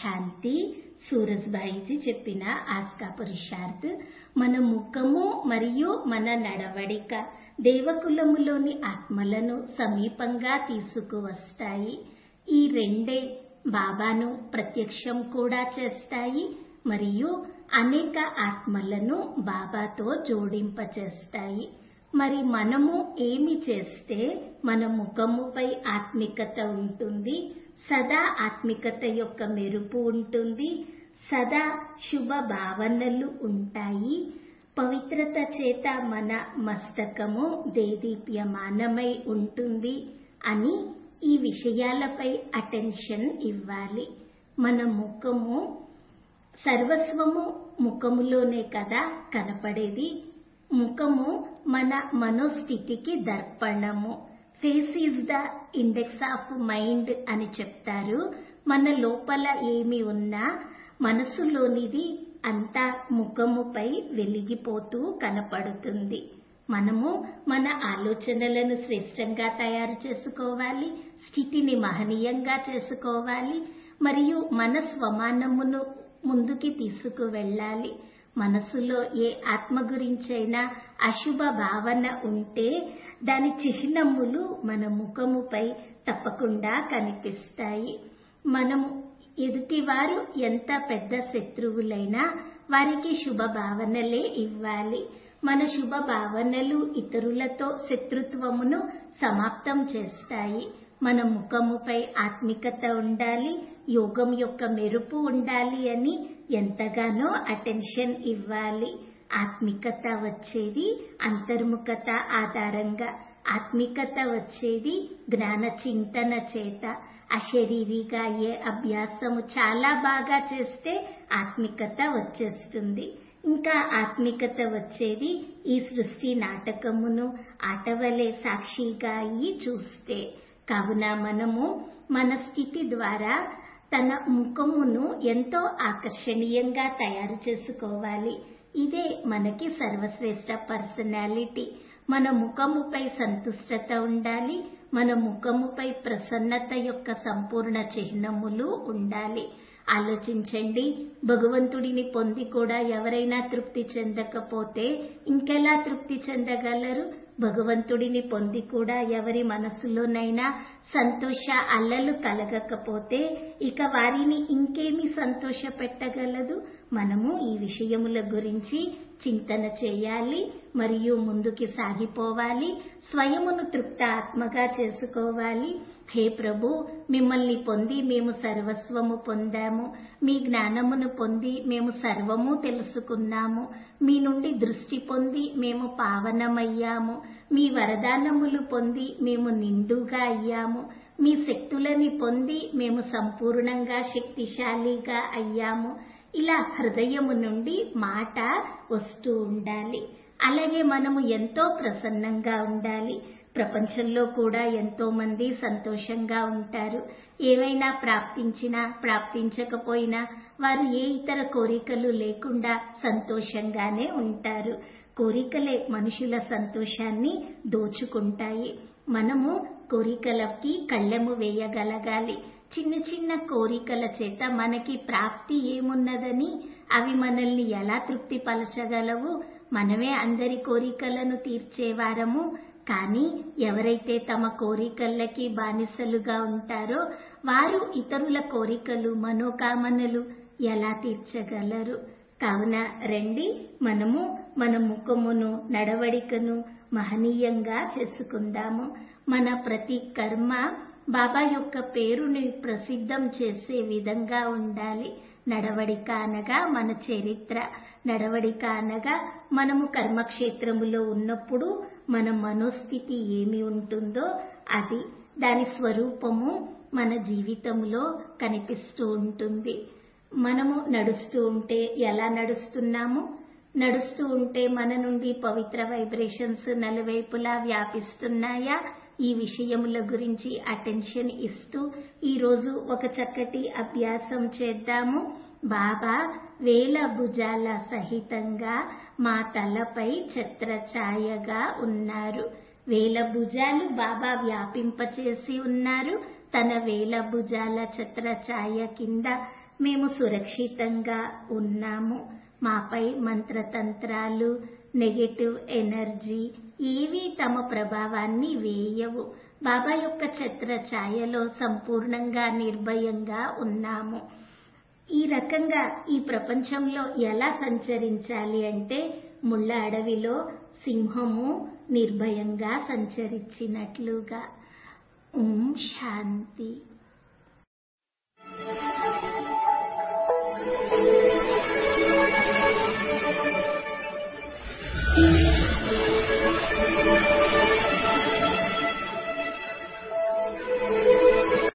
శాంతి సూరజ్భాయిజీ చెప్పిన ఆస్కా పురుషార్థ్ మన ముఖము మరియు మన నడవడిక దేవకులములోని ఆత్మలను సమీపంగా తీసుకువస్తాయి ఈ రెండే బాబాను ప్రత్యక్షం కూడా చేస్తాయి మరియు అనేక ఆత్మలను బాబాతో జోడింపచేస్తాయి మరి మనము ఏమి చేస్తే మన ముఖముపై ఆత్మికత ఉంటుంది సదా ఆత్మికత యొక్క మెరుపు ఉంటుంది సదా శుభ భావనలు ఉంటాయి పవిత్రత చేత మన మస్తకము దేదీప్యమానమై ఉంటుంది అని ఈ విషయాలపై అటెన్షన్ ఇవ్వాలి మన ముఖము సర్వస్వము ముఖములోనే కదా కనపడేది ముఖము మన మనోస్థితికి దర్పణము face is the index of mind అని చెప్తారు మన లోపల ఏమి ఉన్నా మనసులోనిది అంతా ముఖముపై వెలిగిపోతూ కనపడుతుంది మనము మన ఆలోచనలను శ్రేష్టంగా తయారు చేసుకోవాలి స్థితిని మహనీయంగా చేసుకోవాలి మరియు మన స్వమానమును ముందుకి తీసుకువెళ్ళాలి మనసులో ఏ ఆత్మ గురించైనా అశుభ భావన ఉంటే దాని చిహ్నములు మన ముఖముపై తప్పకుండా కనిపిస్తాయి మనము ఎదుటివారు ఎంత పెద్ద శత్రువులైనా వారికి శుభ భావనలే ఇవ్వాలి మన శుభ భావనలు ఇతరులతో శత్రుత్వమును సమాప్తం చేస్తాయి మన ముఖముపై ఆత్మికత ఉండాలి యోగం యొక్క మెరుపు ఉండాలి అని ఎంతగానో అటెన్షన్ ఇవ్వాలి ఆత్మికత వచ్చేది అంతర్ముఖత ఆధారంగా ఆత్మికత వచ్చేది జ్ఞాన చింతన చేత అశరీరిగా అయ్యే అభ్యాసము చాలా బాగా చేస్తే ఆత్మికత వచ్చేస్తుంది ఇంకా ఆత్మికత వచ్చేది ఈ సృష్టి నాటకమును ఆటవలే సాక్షిగా అయ్యి చూస్తే కావున మనము మన స్థితి ద్వారా తన ముఖమును ఎంతో ఆకర్షణీయంగా తయారు చేసుకోవాలి ఇదే మనకి సర్వశ్రేష్ట పర్సనాలిటీ మన ముఖముపై సంతుష్టత ఉండాలి మన ముఖముపై ప్రసన్నత యొక్క సంపూర్ణ చిహ్నములు ఉండాలి ఆలోచించండి భగవంతుడిని పొంది కూడా ఎవరైనా తృప్తి చెందకపోతే ఇంకెలా తృప్తి చెందగలరు భగవంతుడిని పొంది కూడా ఎవరి మనసులోనైనా సంతోష అల్లలు కలగకపోతే ఇక వారిని ఇంకేమి సంతోష పెట్టగలదు మనము ఈ విషయముల గురించి చింతన చేయాలి మరియు ముందుకి సాగిపోవాలి స్వయమును తృప్త ఆత్మగా చేసుకోవాలి హే ప్రభు మిమ్మల్ని పొంది మేము సర్వస్వము పొందాము మీ జ్ఞానమును పొంది మేము సర్వము తెలుసుకున్నాము మీ నుండి దృష్టి పొంది మేము పావనమయ్యాము మీ వరదానములు పొంది మేము నిండుగా అయ్యాము మీ శక్తులని పొంది మేము సంపూర్ణంగా శక్తిశాలిగా అయ్యాము ఇలా హృదయము నుండి మాట వస్తూ ఉండాలి అలాగే మనము ఎంతో ప్రసన్నంగా ఉండాలి ప్రపంచంలో కూడా ఎంతో మంది సంతోషంగా ఉంటారు ఏవైనా ప్రాప్తించినా ప్రాప్తించకపోయినా వారు ఏ ఇతర కోరికలు లేకుండా సంతోషంగానే ఉంటారు కోరికలే మనుషుల సంతోషాన్ని దోచుకుంటాయి మనము కోరికలకి కళ్ళెము వేయగలగాలి చిన్న చిన్న కోరికల చేత మనకి ప్రాప్తి ఏమున్నదని అవి మనల్ని ఎలా తృప్తిపరచగలవు మనమే అందరి కోరికలను తీర్చేవారము కానీ ఎవరైతే తమ కోరికలకి బానిసలుగా ఉంటారో వారు ఇతరుల కోరికలు మనోకామనలు ఎలా తీర్చగలరు కావున రండి మనము మన ముఖమును నడవడికను మహనీయంగా చేసుకుందాము మన ప్రతి కర్మ బాబా యొక్క పేరుని ప్రసిద్ధం చేసే విధంగా ఉండాలి నడవడిక అనగా మన చరిత్ర నడవడిక అనగా మనము కర్మక్షేత్రములో ఉన్నప్పుడు మన మనోస్థితి ఏమి ఉంటుందో అది దాని స్వరూపము మన జీవితంలో కనిపిస్తూ ఉంటుంది మనము నడుస్తూ ఉంటే ఎలా నడుస్తున్నాము నడుస్తూ ఉంటే మన నుండి పవిత్ర వైబ్రేషన్స్ నలువైపులా వ్యాపిస్తున్నాయా ఈ విషయముల గురించి అటెన్షన్ ఇస్తూ ఈరోజు ఒక చక్కటి అభ్యాసం చేద్దాము బాబా వేల భుజాల సహితంగా మా తలపై ఛత్రఛాయగా ఉన్నారు వేల భుజాలు బాబా వ్యాపింపచేసి ఉన్నారు తన వేల భుజాల ఛత్ర ఛాయ కింద మేము సురక్షితంగా ఉన్నాము మాపై మంత్రతంత్రాలు నెగటివ్ ఎనర్జీ ఏవి తమ ప్రభావాన్ని వేయవు బాబా యొక్క ఛత్ర ఛాయలో సంపూర్ణంగా నిర్భయంగా ఉన్నాము ఈ రకంగా ఈ ప్రపంచంలో ఎలా సంచరించాలి అంటే ముళ్ళ అడవిలో సింహము నిర్భయంగా సంచరించినట్లుగా ఓం శాంతి